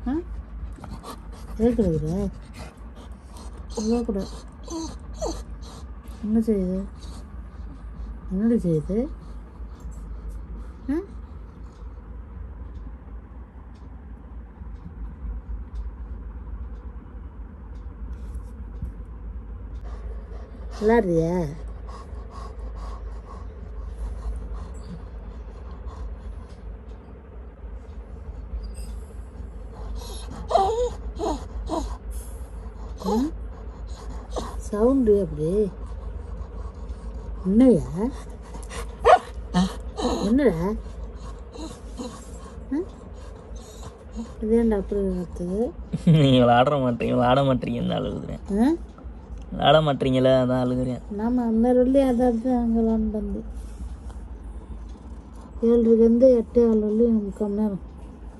ஆ கேட்குறீங்க கூட என்ன செய்யுது என்னடி செய்யுது ஆ விளாடுறியா சவுண்டு அப்படி என்னையா என்னடா ஆ? இது ஏன்டா அப்படி நடத்துது நீங்கள் விளாட மாட்டீங்க விளாட மாட்டீங்கன்னு தான் அழுகுறேன் ஆ விளாட மாட்டீங்களே அதான் அழுகுறேன் நாம அந்த ரொல்லி அதான் அங்கே விளாண்டு வந்து ஏழுலேருந்து எட்டு ஏழு வரலி முக்கால் மணி நேரம்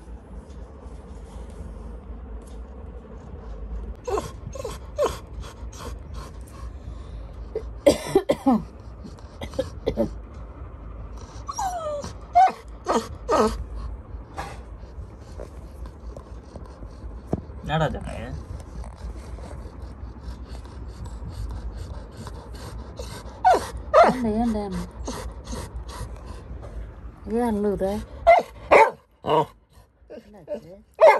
என்னடா சொன்னாங்க ஏன்டா ஏன்டா ஏன் அழுகுற என்னாச்சு?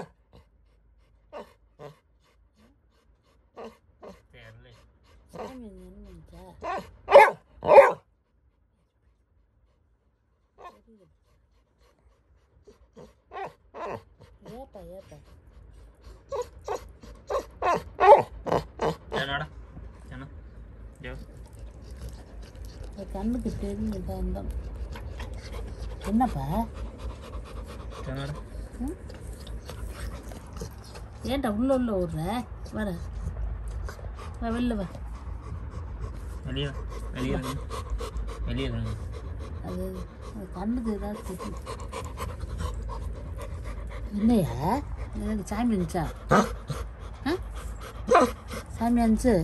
சாமி என்ன நினைச்சா? ஏப்பா ஏப்பா என்னடா என்ன ஜோ இந்த கண்ணுக்கு தெரியுதா இந்த என்னப்பா என்னடா ம்? ஏன்டா உள்ள உள்ள விடுற வர வா வெளில வா வெளியே வா. வெளியே வாங்க வெளியே வாங்க அது அது கண்ணுக்கு ஏதாவது தெரியும் என்னையா எனக்கு சாமி இருந்துச்சா ஆ? சாமி இருந்துச்சு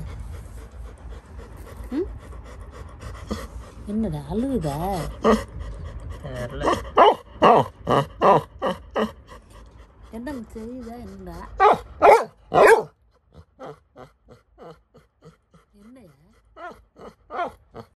ம் என்னடா அழுகுதா தெரில